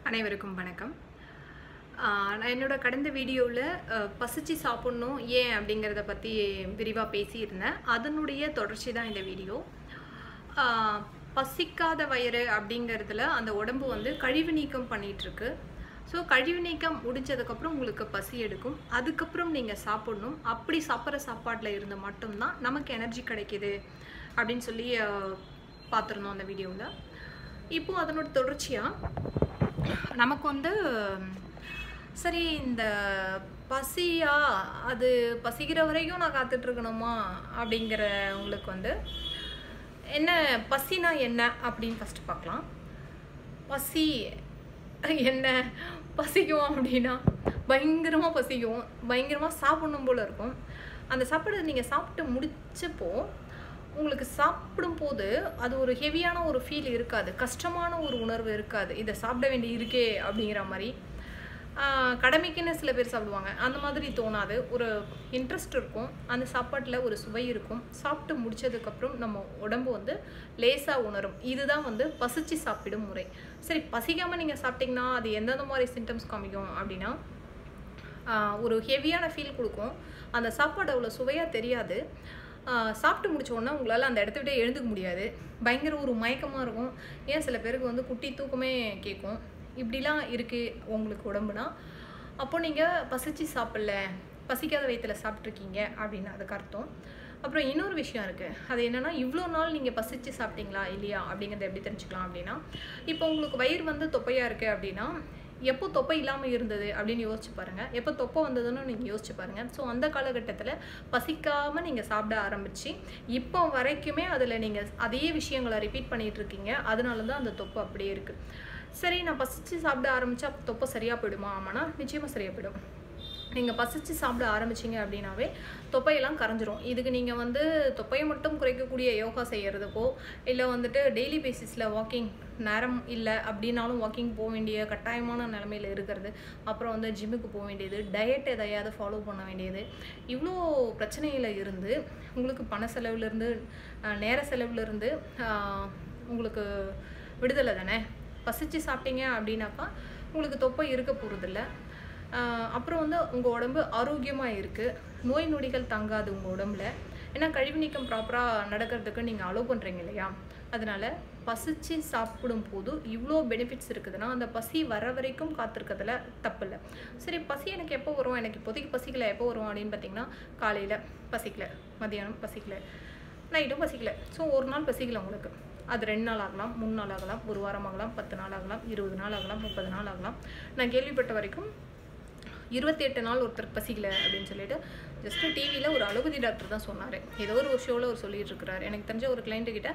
அனைவருக்கும் வணக்கம் ஆஹ் நான் என்னோட கடந்த வீடியோவில் பசிச்சு சாப்பிட்ணும் ஏன் அப்படிங்கிறத பற்றி விரிவாக பேசியிருந்தேன் அதனுடைய தொடர்ச்சி தான் இந்த வீடியோ ஆஹ் பசிக்காத வயிறு அப்படிங்கிறதுல அந்த உடம்பு வந்து கழிவு நீக்கம் பண்ணிகிட்ருக்கு ஸோ கழிவு நீக்கம் முடிஞ்சதுக்கப்புறம் உங்களுக்கு பசி எடுக்கும் அதுக்கப்புறம் நீங்கள் சாப்பிடணும் அப்படி சாப்பிட்ற சாப்பாட்டில் இருந்து மட்டும்தான் நமக்கு எனர்ஜி கிடைக்கிது அப்படின்னு சொல்லி ஆஹ் பார்த்துருந்தோம் அந்த வீடியோவில் இப்போ அதனோட தொடர்ச்சியாக நமக்கு வந்து சரி இந்த பசியா அது பசிக்கிற வரைக்கும் நான் காத்துட்டு இருக்கணுமா அப்படிங்கிற உங்களுக்கு வந்து என்ன பசினா என்ன அப்படின்னு ஃபஸ்ட்டு பார்க்கலாம் பசி என்ன பசிக்கும் அப்படின்னா பயங்கரமாக பசிக்கும் பயங்கரமாக சாப்பிடணும் போல் இருக்கும் அந்த சாப்பாடு நீங்கள் சாப்பிட்டு முடிச்சப்போ உங்களுக்கு சாப்பிடும் போது அது ஒரு ஹெவியான ஒரு ஃபீல் இருக்காது கஷ்டமான ஒரு உணர்வு இருக்காது இதை சாப்பிட வேண்டி இருக்கே அப்படிங்கிற மாதிரி ஆஹ் கடமைக்குன்னு சில பேர் சாப்பிடுவாங்க அந்த மாதிரி தோணாது ஒரு இன்ட்ரெஸ்ட் இருக்கும் அந்த சாப்பாட்டில் ஒரு சுவை இருக்கும் சாப்பிட்டு முடிச்சதுக்கப்புறம் நம்ம உடம்பு வந்து லேசாக உணரும் இதுதான் வந்து பசிச்சு சாப்பிடும் முறை சரி பசிக்காமல் நீங்கள் சாப்பிட்டீங்கன்னா அது எந்தெந்த மாதிரி சிம்டம்ஸ் காமிக்கும் அப்படின்னா ஆஹ் ஒரு ஹெவியான ஃபீல் கொடுக்கும் அந்த சாப்பாடு அவ்வளோ சுவையாக தெரியாது ஆஹ் சாப்பிட்டு முடிச்ச உடனே உங்களால் அந்த இடத்த விட்டு எழுந்துக்க முடியாது பயங்கர ஒரு மயக்கமாக இருக்கும் ஏன் சில பேருக்கு வந்து குட்டி தூக்கமே கேட்கும் இப்படிலாம் இருக்குது உங்களுக்கு உடம்புனா அப்போ நீங்கள் பசிச்சு சாப்பிடல பசிக்காத வயிற்றில் சாப்பிட்ருக்கீங்க அப்படின்னு அதுக்கு அர்த்தம் அப்புறம் இன்னொரு விஷயம் இருக்குது அது என்னென்னா இவ்வளோ நாள் நீங்கள் பசிச்சு சாப்பிட்டீங்களா இல்லையா அப்படிங்கிறத எப்படி தெரிஞ்சுக்கலாம் அப்படின்னா இப்போ உங்களுக்கு வயிறு வந்து தொப்பையாக இருக்குது அப்படின்னா எப்போ தொப்பை இல்லாமல் இருந்தது அப்படின்னு யோசிச்சு பாருங்கள் எப்போ தொப்பை வந்ததுன்னு நீங்கள் யோசிச்சு பாருங்கள் ஸோ அந்த காலகட்டத்தில் பசிக்காமல் நீங்கள் சாப்பிட ஆரம்பித்து இப்போ வரைக்குமே அதில் நீங்கள் அதே விஷயங்களை ரிப்பீட் பண்ணிகிட்டு இருக்கீங்க அதனால தான் அந்த தொப்பை அப்படியே இருக்குது சரி நான் பசிச்சு சாப்பிட ஆரம்பித்தா தொப்பை சரியாக போயிடுமா ஆமாண்ணா நிச்சயமாக சரியாக போயிடும் நீங்கள் பசிச்சு சாப்பிட ஆரம்பிச்சிங்க அப்படின்னாவே தொப்பையெல்லாம் கரைஞ்சிரும் இதுக்கு நீங்கள் வந்து தொப்பையை மட்டும் குறைக்கக்கூடிய யோகா செய்கிறதுக்கோ இல்லை வந்துட்டு டெய்லி பேசிஸில் வாக்கிங் நேரம் இல்லை அப்படின்னாலும் வாக்கிங் போக வேண்டிய கட்டாயமான நிலமையில் இருக்கிறது அப்புறம் வந்து ஜிம்முக்கு போக வேண்டியது டயட் எதையாவது ஃபாலோ பண்ண வேண்டியது இவ்வளோ பிரச்சனையில் இருந்து உங்களுக்கு பண செலவுலேருந்து நேர செலவுலேருந்து உங்களுக்கு விடுதலை தானே பசிச்சு சாப்பிட்டீங்க அப்படின்னாக்கா உங்களுக்கு தொப்பை இருக்க போகிறதில்ல அப்புறம் வந்து உங்கள் உடம்பு ஆரோக்கியமாக இருக்குது நோய் நொடிகள் தங்காது உங்கள் உடம்புல ஏன்னா கழிவு நீக்கம் ப்ராப்பராக நடக்கிறதுக்கு நீங்கள் அலோவ் பண்ணுறீங்க இல்லையா அதனால் பசிச்சு சாப்பிடும் போது இவ்வளோ பெனிஃபிட்ஸ் இருக்குதுன்னா அந்த பசி வர வரைக்கும் காத்திருக்கிறதுல தப்பு இல்லை சரி பசி எனக்கு எப்போ வரும் எனக்கு இப்போதைக்கு பசிக்கல எப்போ வரும் அப்படின்னு பார்த்தீங்கன்னா காலையில் பசிக்கல மதியானம் பசிக்கல நைட்டும் பசிக்கல ஸோ ஒரு நாள் பசிக்கல உங்களுக்கு அது ரெண்டு நாள் ஆகலாம் மூணு நாள் ஆகலாம் ஒரு வாரம் ஆகலாம் பத்து நாள் ஆகலாம் இருபது நாள் ஆகலாம் முப்பது நாள் ஆகலாம் நான் கேள்விப்பட்ட வரைக்கும் இருபத்தி எட்டு நாள் ஒருத்தர் பசிக்கல அப்படின்னு சொல்லிட்டு ஜஸ்ட்டு டிவியில் ஒரு அலோபதி டாக்டர் தான் சொன்னார் ஏதோ ஒரு ஷோவில் அவர் சொல்லிட்டு இருக்கிறாரு எனக்கு தெரிஞ்ச ஒரு கிளைண்ட்டுக்கிட்ட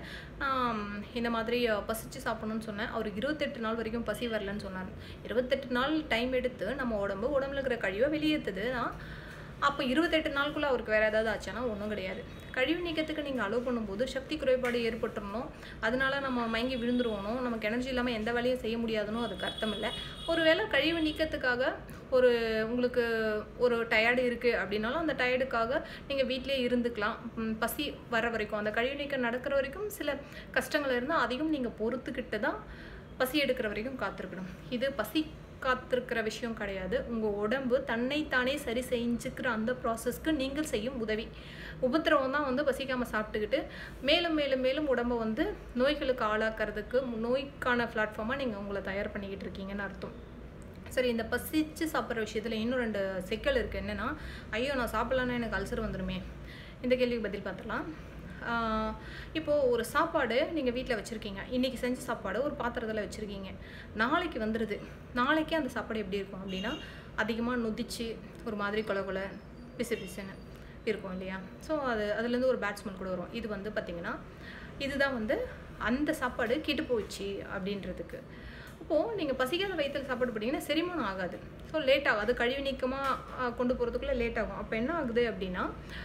இந்த மாதிரி பசிச்சு சாப்பிடணும்னு சொன்னேன் அவர் இருபத்தெட்டு நாள் வரைக்கும் பசி வரலன்னு சொன்னார் இருபத்தெட்டு நாள் டைம் எடுத்து நம்ம உடம்பு உடம்புல இருக்கிற கழிவை வெளியேற்றுதுன்னா அப்போ இருபத்தெட்டு நாளுக்குள்ளே அவருக்கு வேறு ஏதாவது ஆச்சுன்னா ஒன்றும் கிடையாது கழிவு நீக்கத்துக்கு நீங்கள் அலோவ் பண்ணும்போது சக்தி குறைபாடு ஏற்பட்டுறணும் அதனால நம்ம மயங்கி விழுந்துருவணும் நமக்கு எனர்ஜி இல்லாமல் எந்த வேலையும் செய்ய முடியாதுன்னு அதுக்கு அர்த்தம் இல்லை ஒருவேளை கழிவு நீக்கத்துக்காக ஒரு உங்களுக்கு ஒரு டயர்டு இருக்குது அப்படின்னாலும் அந்த டயர்டுக்காக நீங்கள் வீட்டிலே இருந்துக்கலாம் பசி வர வரைக்கும் அந்த கழிவு நீக்கம் நடக்கிற வரைக்கும் சில கஷ்டங்கள் இருந்தால் அதையும் நீங்கள் பொறுத்துக்கிட்டு தான் பசி எடுக்கிற வரைக்கும் காத்திருக்கணும் இது பசி காத்திருக்கிற விஷயம் கிடையாது உங்கள் உடம்பு தன்னைத்தானே சரி செஞ்சுக்கிற அந்த ப்ராசஸ்க்கு நீங்கள் செய்யும் உதவி உபத்திரவம் தான் வந்து பசிக்காமல் சாப்பிட்டுக்கிட்டு மேலும் மேலும் மேலும் உடம்பை வந்து நோய்களுக்கு ஆளாக்குறதுக்கு நோய்க்கான பிளாட்ஃபார்மாக நீங்கள் உங்களை தயார் பண்ணிக்கிட்டு இருக்கீங்கன்னு அர்த்தம் சரி இந்த பசிச்சு சாப்பிட்ற விஷயத்தில் இன்னும் ரெண்டு சிக்கல் இருக்குது என்னென்னா ஐயோ நான் சாப்பிட்லான்னா எனக்கு அல்சர் வந்துடுமே இந்த கேள்விக்கு பதில் பார்த்துடலாம் இப்போது ஒரு சாப்பாடு நீங்கள் வீட்டில் வச்சுருக்கீங்க இன்றைக்கி செஞ்ச சாப்பாடு ஒரு பாத்திரத்தில் வச்சுருக்கீங்க நாளைக்கு வந்துடுது நாளைக்கே அந்த சாப்பாடு எப்படி இருக்கும் அப்படின்னா அதிகமாக நொதிச்சு ஒரு மாதிரி கொல கொல பிசு பிசுன்னு இருக்கும் இல்லையா ஸோ அது அதுலேருந்து ஒரு பேட்ஸ்மேன் கூட வரும் இது வந்து பார்த்திங்கன்னா இதுதான் வந்து அந்த சாப்பாடு கெட்டு போயிடுச்சு அப்படின்றதுக்கு அப்போது நீங்கள் பசிக்காத வயிற்றில் சாப்பாடு போட்டிங்கன்னா செரிமானம் ஆகாது ஸோ லேட் ஆகும் அது கழிவு நீக்கமாக கொண்டு போகிறதுக்குள்ளே லேட் ஆகும் அப்போ என்ன ஆகுது அப்படின்னா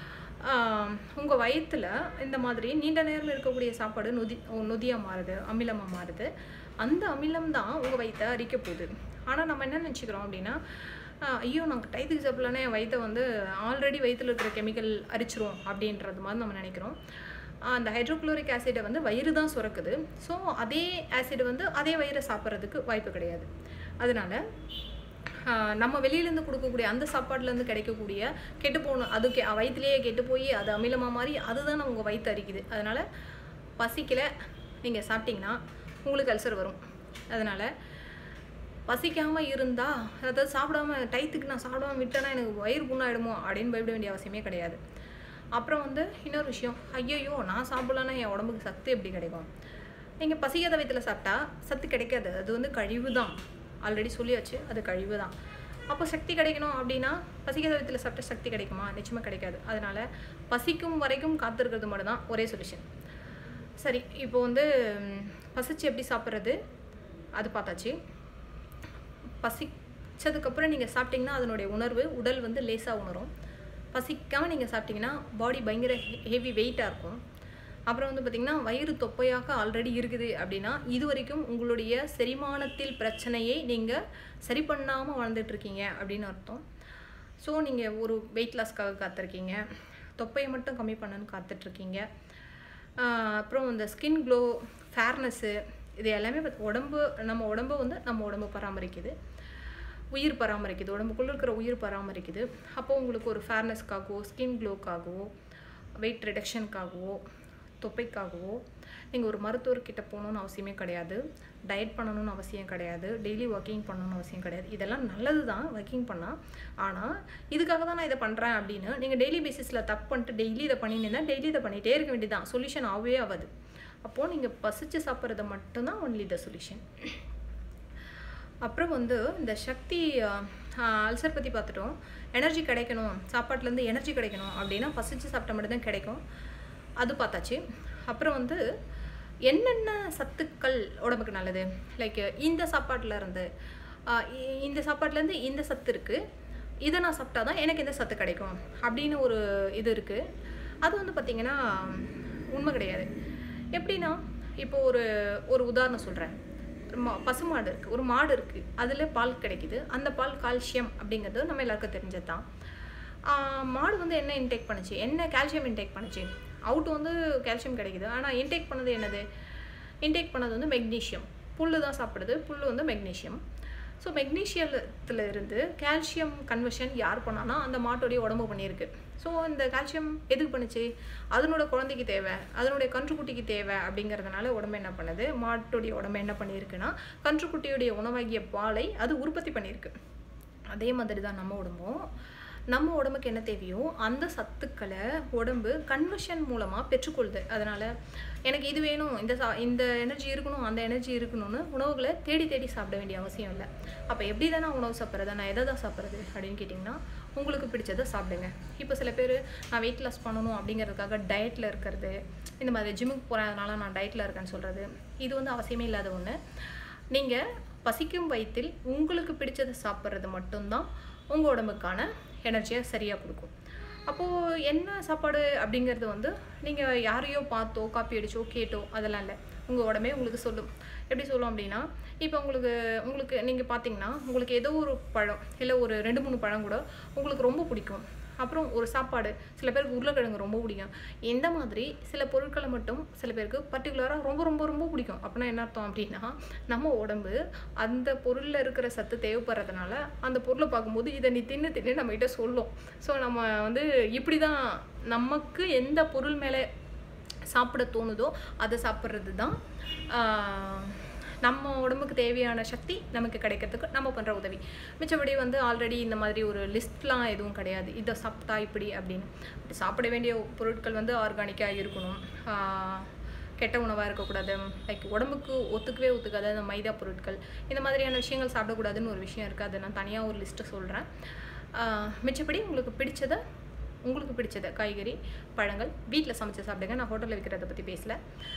உங்கள் வயிற்றில் இந்த மாதிரி நீண்ட நேரம் இருக்கக்கூடிய சாப்பாடு நொதி நொதியாக மாறுது அமிலமாக மாறுது அந்த அமிலம் தான் உங்கள் வயிற்றை அரிக்க போகுது ஆனால் நம்ம என்ன நினச்சிக்கிறோம் அப்படின்னா ஐயோ நாங்கள் டயத்துக்கு சாப்பிட்லானே வயிற்றை வந்து ஆல்ரெடி வயிற்றில் இருக்கிற கெமிக்கல் அரிச்சிரும் அப்படின்றது மாதிரி நம்ம நினைக்கிறோம் அந்த ஹைட்ரோக்ளோரிக் ஆசிடை வந்து வயிறு தான் சுரக்குது ஸோ அதே ஆசிட் வந்து அதே வயிறை சாப்பிட்றதுக்கு வாய்ப்பு கிடையாது அதனால ஆஹ், நம்ம வெளியிலேருந்து கொடுக்கக்கூடிய அந்த சாப்பாடுலேருந்து கிடைக்கக்கூடிய கெட்டு போன அது கெ வயிற்றுலேயே கெட்டு போய் அது அமிலமாக மாறி அதுதான் உங்கள் வயிற்று அரிக்குது அதனால் பசிக்கல நீங்கள் சாப்பிட்டீங்கன்னா உங்களுக்கு அல்சர் வரும் அதனால் பசிக்காமல் இருந்தா அதாவது சாப்பிடாம டயத்துக்கு நான் சாப்பிடாம விட்டேன்னா எனக்கு வயிறு புண்ணாயிடுமோ அப்படின்னு பயப்பட வேண்டிய அவசியமே கிடையாது அப்புறம் வந்து இன்னொரு விஷயம் ஐயையோ நான் சாப்பிடலன்னா என் உடம்புக்கு சத்து எப்படி கிடைக்கும் நீங்கள் பசிக்காத வயிற்றில் சாப்பிட்டா சத்து கிடைக்காது அது வந்து கழிவு தான் ஆல்ரெடி சொல்லியாச்சு அது கழிவு தான் அப்போ சக்தி கிடைக்கணும் அப்படின்னா பசிக்காத வயிற்றில் சாப்பிட்டா சக்தி கிடைக்குமா நிச்சயமாக கிடைக்காது அதனால் பசிக்கும் வரைக்கும் காத்திருக்கிறது மட்டும்தான் ஒரே சொல்யூஷன் சரி இப்போ வந்து ம், பசிச்சு எப்படி சாப்பிட்றது அது பார்த்தாச்சு பசிச்சதுக்கப்புறம் நீங்கள் சாப்பிட்டீங்கன்னா அதனுடைய உணர்வு உடல் வந்து லேசாக உணரும் பசிக்காமல் நீங்கள் சாப்பிட்டீங்கன்னா பாடி பயங்கர ஹெவி வெயிட்டாக இருக்கும் அப்புறம் வந்து பார்த்திங்கன்னா வயிறு தொப்பையாக ஆல்ரெடி இருக்குது அப்படின்னா இது வரைக்கும் உங்களுடைய செரிமானத்தில் பிரச்சனையை நீங்கள் சரி பண்ணாமல் வாழ்ந்துட்டுருக்கீங்க அப்படின்னு அர்த்தம் ஸோ நீங்கள் ஒரு வெயிட் லாஸ்க்காக காத்திருக்கீங்க தொப்பையை மட்டும் கம்மி பண்ணணும்னு காத்துட்ருக்கீங்க அப்புறம் இந்த ஸ்கின் க்ளோ ஃபேர்னஸ்ஸு இது எல்லாமே பாத்~ உடம்பு நம்ம உடம்பு வந்து நம்ம உடம்பு பராமரிக்குது உயிர் பராமரிக்குது உடம்புக்குள்ளே இருக்கிற உயிர் பராமரிக்குது அப்போ உங்களுக்கு ஒரு ஃபேர்னஸ்க்காகவோ ஸ்கின் க்ளோக்காகவோ வெயிட் ரிடக்ஷனுக்காகவோ தொப்பைக்காகவோ நீங்கள் ஒரு மருத்துவர்கிட்ட போகணுன்னு அவசியமே கிடையாது டயட் பண்ணணும்னு அவசியம் கிடையாது டெய்லி ஒர்க்கிங் பண்ணணும்னு அவசியம் கிடையாது இதெல்லாம் நல்லது தான் ஒர்க்கிங் பண்ணால் ஆனால் இதுக்காக தான் நான் இதை பண்ணுறேன் அப்படின்னு நீங்கள் டெய்லி பேசிஸில் தப்பு பண்ணிட்டு டெய்லி இதை பண்ணினீங்கன்னா டெய்லி இதை பண்ணிகிட்டே இருக்க வேண்டியதான் சொல்யூஷன் ஆகவே ஆகாது அப்போது நீங்கள் பசிச்சு சாப்பிட்றது மட்டும்தான் ஒன்லி த சொல்யூஷன் அப்புறம் வந்து இந்த சக்தி அல்சர் பற்றி பார்த்துட்டோம் எனர்ஜி கிடைக்கணும் சாப்பாட்டுலேருந்து எனர்ஜி கிடைக்கணும் அப்படின்னா பசிச்சு சாப்பிட்டா மட்டும்தான் கிடைக்கும் அது பார்த்தாச்சு அப்புறம் வந்து என்னென்ன சத்துக்கள் உடம்புக்கு நல்லது லைக் இந்த சாப்பாட்டுல இருந்து ஆஹ் இ- இந்த சாப்பாட்டுலேருந்து இந்த சத்து இருக்குது இதை நான் சாப்பிட்டா தான் எனக்கு இந்த சத்து கிடைக்கும் அப்படின்னு ஒரு இது இருக்குது அது வந்து பார்த்திங்கன்னா உண்மை கிடையாது எப்படின்னா இப்போ ஒரு ஒரு உதாரணம் சொல்கிறேன் மா பசுமாடு இருக்குது ஒரு மாடு இருக்குது அதில் பால் கிடைக்குது அந்த பால் கால்சியம் அப்படிங்கிறது நம்ம எல்லாருக்கும் தெரிஞ்சது தான் மாடு வந்து என்ன இன்டேக் பண்ணுச்சு என்ன கால்சியம் இன்டேக் பண்ணுச்சு அவுட் வந்து கால்சியம் கிடைக்குது ஆனால் இன்டேக் பண்ணது என்னது இன்டேக் பண்ணது வந்து மெக்னீஷியம் புல்லு தான் சாப்பிடுது புல்லு வந்து மெக்னீஷியம் ஸோ மெக்னீஷியத்தில் இருந்து கால்சியம் கன்வர்ஷன் யார் பண்ணானா அந்த மாட்டோடைய உடம்பு பண்ணியிருக்கு ஸோ இந்த கால்சியம் எதுக்கு பண்ணுச்சு அதனோட குழந்தைக்கு தேவை அதனுடைய கன்றுக்குட்டிக்கு தேவை அப்படிங்கிறதுனால உடம்பு என்ன பண்ணுது மாட்டுடைய உடம்பு என்ன பண்ணியிருக்குன்னா கன்றுக்குட்டியுடைய உணவாகிய பாலை அது உற்பத்தி பண்ணியிருக்கு அதே மாதிரி தான் நம்ம உடம்பும் நம்ம உடம்புக்கு என்ன தேவையோ அந்த சத்துக்களை உடம்பு கன்வர்ஷன் மூலமாக பெற்றுக்கொள்ளுது அதனால் எனக்கு இது வேணும் இந்த சா இந்த எனர்ஜி இருக்கணும் அந்த எனர்ஜி இருக்கணும்னு உணவுகளை தேடி தேடி சாப்பிட வேண்டிய அவசியம் இல்லை அப்போ எப்படி தான் நான் உணவு சாப்பிட்றது நான் எதை தான் சாப்பிட்றது அப்படின்னு கேட்டிங்கன்னா உங்களுக்கு பிடிச்சதை சாப்பிடுங்க இப்போ சில பேர் நான் வெயிட் லாஸ் பண்ணணும் அப்படிங்கிறதுக்காக டயட்டில் இருக்கிறது இந்த மாதிரி ஜிம்முக்கு போகிறதுனால நான் டயட்டில் இருக்கேன்னு சொல்கிறது இது வந்து அவசியமே இல்லாத ஒன்று நீங்கள் பசிக்கும் வயிற்றில் உங்களுக்கு பிடிச்சதை சாப்பிட்றது மட்டும்தான் உங்கள் உடம்புக்கான எனர்ஜியை சரியாக கொடுக்கும் அப்போது என்ன சாப்பாடு அப்படிங்கிறது வந்து நீங்கள் யாரையோ பார்த்தோ காப்பி அடிச்சோ கேட்டோ அதெல்லாம் இல்லை உங்கள் உடம்பே உங்களுக்கு சொல்லும் எப்படி சொல்லும் அப்படின்னா இப்போ உங்களுக்கு உங்களுக்கு நீங்கள் பார்த்தீங்கன்னா உங்களுக்கு ஏதோ ஒரு பழம் இல்லை ஒரு ரெண்டு மூணு பழம் கூட உங்களுக்கு ரொம்ப பிடிக்கும் அப்புறம் ஒரு சாப்பாடு சில பேருக்கு உருளைக்கிழங்கு ரொம்ப பிடிக்கும் இந்த மாதிரி சில பொருட்களை மட்டும் சில பேருக்கு பர்டிகுலராக ரொம்ப ரொம்ப ரொம்ப பிடிக்கும் அப்படின்னா என்ன அர்த்தம் அப்படின்னா நம்ம உடம்பு அந்த பொருளில் இருக்கிற சத்து தேவைப்படுறதுனால அந்த பொருளை பார்க்கும்போது இதை நீ தின்னு தின்னு நம்மகிட்ட சொல்லும் ஸோ நம்ம வந்து இப்படி தான் நமக்கு எந்த பொருள் மேலே சாப்பிட தோணுதோ அதை சாப்பிட்றது தான் ஆஹ், நம்ம உடம்புக்கு தேவையான சக்தி நமக்கு கிடைக்கிறதுக்கு நம்ம பண்ணுற உதவி மிச்சபடி வந்து ஆல்ரெடி இந்த மாதிரி ஒரு லிஸ்ட்லாம் எதுவும் கிடையாது இதை சாப்பிட்டா இப்படி அப்படின்னு அப்படி சாப்பிட வேண்டிய பொருட்கள் வந்து ஆர்கானிக்காக இருக்கணும் ஆஹ், கெட்ட உணவாக இருக்கக்கூடாது லைக் உடம்புக்கு ஒத்துக்கவே ஒத்துக்காத அந்த மைதா பொருட்கள் இந்த மாதிரியான விஷயங்கள் சாப்பிடக்கூடாதுன்னு ஒரு விஷயம் இருக்குது அதை நான் தனியாக ஒரு லிஸ்ட்டு சொல்கிறேன் மிச்சப்படி உங்களுக்கு பிடிச்சதை உங்களுக்கு பிடிச்சதை காய்கறி பழங்கள் வீட்டில் சமைச்சு சாப்பிடுங்க நான் ஹோட்டலில் விற்கிறத பற்றி பேசல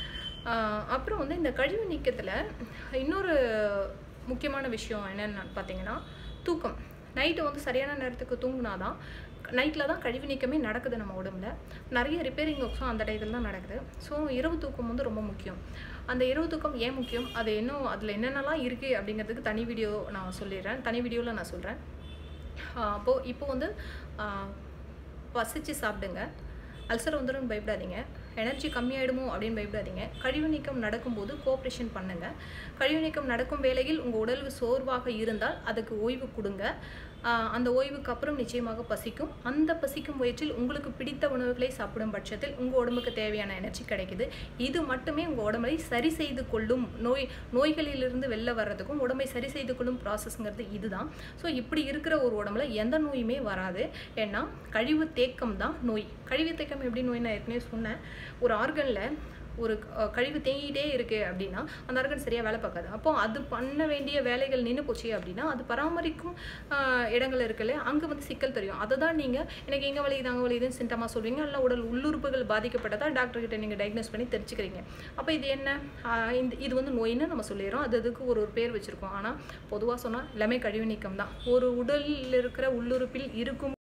ஆஹ் அப்புறம் வந்து இந்த கழிவு நீக்கத்தில் இன்னொரு முக்கியமான விஷயம் என்னென்னு பார்த்தீங்கன்னா தூக்கம் நைட்டு வந்து சரியான நேரத்துக்கு தூங்குனாதான் நைட்டில் தான் கழிவு நீக்கமே நடக்குது நம்ம உடம்புல நிறைய ரிப்பேரிங் ஒர்க்ஸும் அந்த டயத்தில் தான் நடக்குது ஸோ இரவு தூக்கம் வந்து ரொம்ப முக்கியம் அந்த இரவு தூக்கம் ஏன் முக்கியம் அது இன்னும் அதில் என்னென்னலாம் இருக்குது அப்படிங்கிறதுக்கு தனி வீடியோ நான் சொல்லிடுறேன் தனி வீடியோவில் நான் சொல்கிறேன் அப்போது இப்போ வந்து ஆஹ் பசிச்சு சாப்பிடுங்க அல்சர் வந்துடும் பயப்படாதீங்க எனர்ஜி கம்மியாயிடுமோ அப்படின்னு பயப்படாதீங்க கழிவு நீக்கம் நடக்கும்போது கோஆப்ரேஷன் பண்ணுங்கள் கழிவு நீக்கம் நடக்கும் வேளையில் உங்கள் உடல் சோர்வாக இருந்தால் அதுக்கு ஓய்வு கொடுங்க ஆஹ் அந்த ஓய்வுக்கு அப்புறம் நிச்சயமாக பசிக்கும் அந்த பசிக்கும் வயிற்றில் உங்களுக்கு பிடித்த உணவுகளை சாப்பிடும் பட்சத்தில் உங்கள் உடம்புக்கு தேவையான எனர்ஜி கிடைக்குது இது மட்டுமே உங்கள் உடம்பை சரி செய்து கொள்ளும் நோய் நோய்களிலிருந்து வெளில வர்றதுக்கும் உடம்பை சரி செய்து கொள்ளும் ப்ராசஸ்ங்கிறது இதுதான் ஸோ இப்படி இருக்கிற ஒரு உடம்புல எந்த நோயுமே வராது ஏன்னா கழிவு தேக்கம் தான் நோய் கழிவு தேக்கம் எப்படி நோய் நான் ஏற்கனவே சொன்னேன் ஒரு ஆர்கனில் ஒரு அஹ், கழிவு தேங்கிட்டே இருக்கு அப்படின்னா அந்த ஆர்கன் சரியாக வேலை பார்க்காது அப்போ அது பண்ண வேண்டிய வேலைகள் நின்று போச்சு அப்படின்னா அது பராமரிக்கும் அஹ், இடங்கள் இருக்குல்ல அங்கே வந்து சிக்கல் தெரியும் அதை தான் நீங்கள் எனக்கு எங்கே வலிக்குது அங்கே வலிக்குதுன்னு சிண்டமாக சொல்வீங்க இல்லை உடல் உள்ளுறுப்புகள் பாதிக்கப்பட்டதா டாக்டர் கிட்ட நீங்கள் டயக்னோஸ் பண்ணி தெரிஞ்சுக்கிறீங்க அப்போ இது என்ன அஹ், இந்த இது வந்து நோயின்னு நம்ம சொல்லிடுறோம் அது அதுக்கு ஒரு ஒரு பேர் வச்சுருக்கோம் ஆனால் பொதுவாக சொன்னால் எல்லாமே கழிவு நீக்கம் தான் ஒரு உடலில் இருக்கிற உள்ளுறுப்பில் இருக்கும்